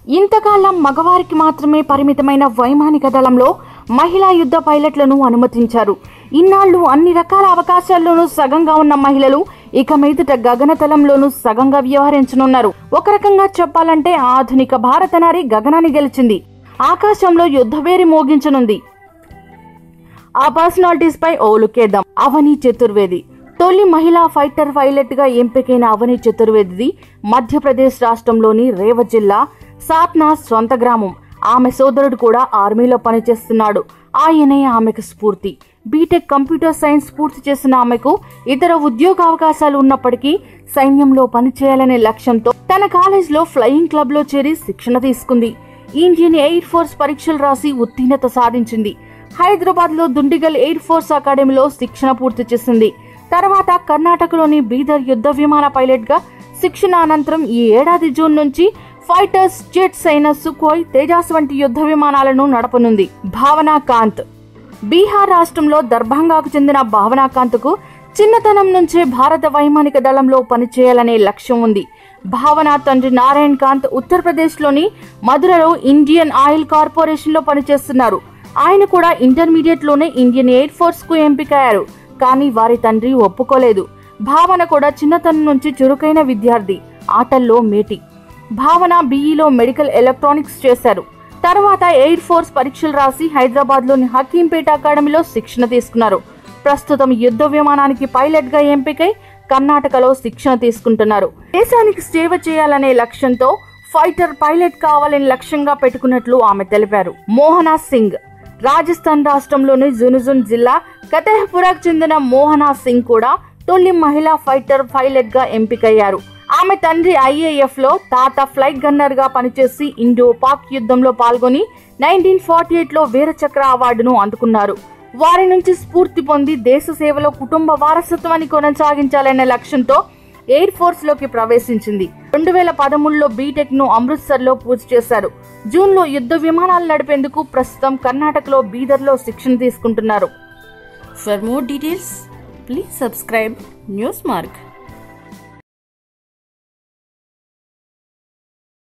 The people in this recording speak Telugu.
ఇంతకాలం మగవారికి మాత్రమే పరిమితమైన వైమానిక దళంలో మహిళా యుద్ధ పైలట్లను అనుమతించారు ఇన్నాళ్లు అన్ని రకాల అవకాశాల్లోనూ సగంగా ఉన్న మహిళలు ఇక మీదట గగనతలంలోనూ సగంగా వ్యవహరించనున్నారు ఒక రకంగా చెప్పాలంటే ఆధునిక భారత నారి గగనాన్ని గెలిచింది ఆకాశంలో యుద్ధవేరి మోగించనుంది ఆ పర్సనాలిటీస్ పై ఓ లుకేద్దాం అవని చతుర్వేది తొలి మహిళా ఫైటర్ పైలట్ గా ఎంపికైన అవని చతుర్వేది మధ్యప్రదేశ్ రాష్ట్రంలోని రేవ జిల్లా సాత్నా సొంత గ్రామం ఆమె సోదరుడు కూడా ఆర్మీలో పనిచేస్తున్నాడు ఆయనే ఆమెకు స్ఫూర్తి బీటెక్ కంప్యూటర్ సైన్స్ పూర్తి చేసిన ఆమెకు ఇతర ఉద్యోగ అవకాశాలు ఉన్నప్పటికీ సైన్యంలో పనిచేయాలనే లక్ష్యంతో తన కాలేజ్లో ఫ్లయింగ్ క్లబ్ లో చేరి శిక్షణ తీసుకుంది ఇండియన్ ఎయిర్ ఫోర్స్ పరీక్షలు రాసి ఉత్తీర్ణత సాధించింది హైదరాబాద్ లో దుండిగల్ ఎయిర్ ఫోర్స్ అకాడమీలో శిక్షణ పూర్తి చేసింది తర్వాత కర్ణాటకలోని బీదర్ యుద్ధ విమాన పైలట్ గా శిక్షణ అనంతరం ఈ ఏడాది జూన్ నుంచి ఫైటర్స్ జెట్స్ అయిన సుఖోయ్ తేజాస్ వంటి యుద్ధ విమానాలను నడపనుంది భావనా కాంత్ బీహార్ రాష్ట్రంలో దర్భంగాకు చెందిన భావనా కాంత్కు చిన్నతనం నుంచే భారత వైమానిక దళంలో పనిచేయాలనే లక్ష్యం ఉంది భావన తండ్రి నారాయణ్ కాంత్ ఉత్తరప్రదేశ్లోని మధురలో ఇండియన్ ఆయిల్ కార్పొరేషన్లో పనిచేస్తున్నారు ఆయన కూడా ఇంటర్మీడియట్ లోనే ఇండియన్ ఎయిర్ ఫోర్స్ కు ఎంపికయ్యారు కానీ వారి తండ్రి ఒప్పుకోలేదు భావన కూడా చిన్నతనం నుంచి చురుకైన విద్యార్థి ఆటల్లో మేటి భావన బీఈలో మెడికల్ ఎలక్ట్రానిక్స్ చేశారు తర్వాత ఎయిర్ ఫోర్స్ పరీక్షలు రాసి హైదరాబాద్ లోని హకీంపేట అకాడమీలో శిక్షణ తీసుకున్నారు ప్రస్తుతం యుద్ధ విమానానికి పైలట్ గా ఎంపికై కర్ణాటకలో శిక్షణ తీసుకుంటున్నారు దేశానికి సేవ చేయాలనే లక్ష్యంతో ఫైటర్ పైలట్ కావాలని లక్ష్యంగా పెట్టుకున్నట్లు ఆమె తెలిపారు మోహనా సింగ్ రాజస్థాన్ రాష్ట్రంలోని జునుజున్ జిల్లా కతెహపురాకు చెందిన మోహనా సింగ్ కూడా తొలి మహిళా ఫైటర్ పైలట్ గా ఎంపికయ్యారు ఆమె తండ్రి ఐఏఎఫ్ లో తాత ఫ్లైట్ గన్నర్ గా పనిచేసి ఇండో పాక్ యుద్ధంలో పాల్గొని నైన్టీన్ ఫార్టీ ఎయిట్ లో వీరచక్ర అవార్డును అందుకున్నారు వారి నుంచి స్ఫూర్తి పొంది దేశ సేవలో కుటుంబ వారసత్వాన్ని కొనసాగించాలనే లక్ష్యంతో ఎయిర్ ఫోర్స్ లోకి ప్రవేశించింది రెండు వేల పదమూడులో బీటెక్ ను అమృత్సర్ లో పూర్తి చేశారు జూన్ లో యుద్ధ విమానాలు నడిపేందుకు ప్రస్తుతం కర్ణాటకలో బీదర్ లో శిక్షణ తీసుకుంటున్నారు For more details, please subscribe Newsmark.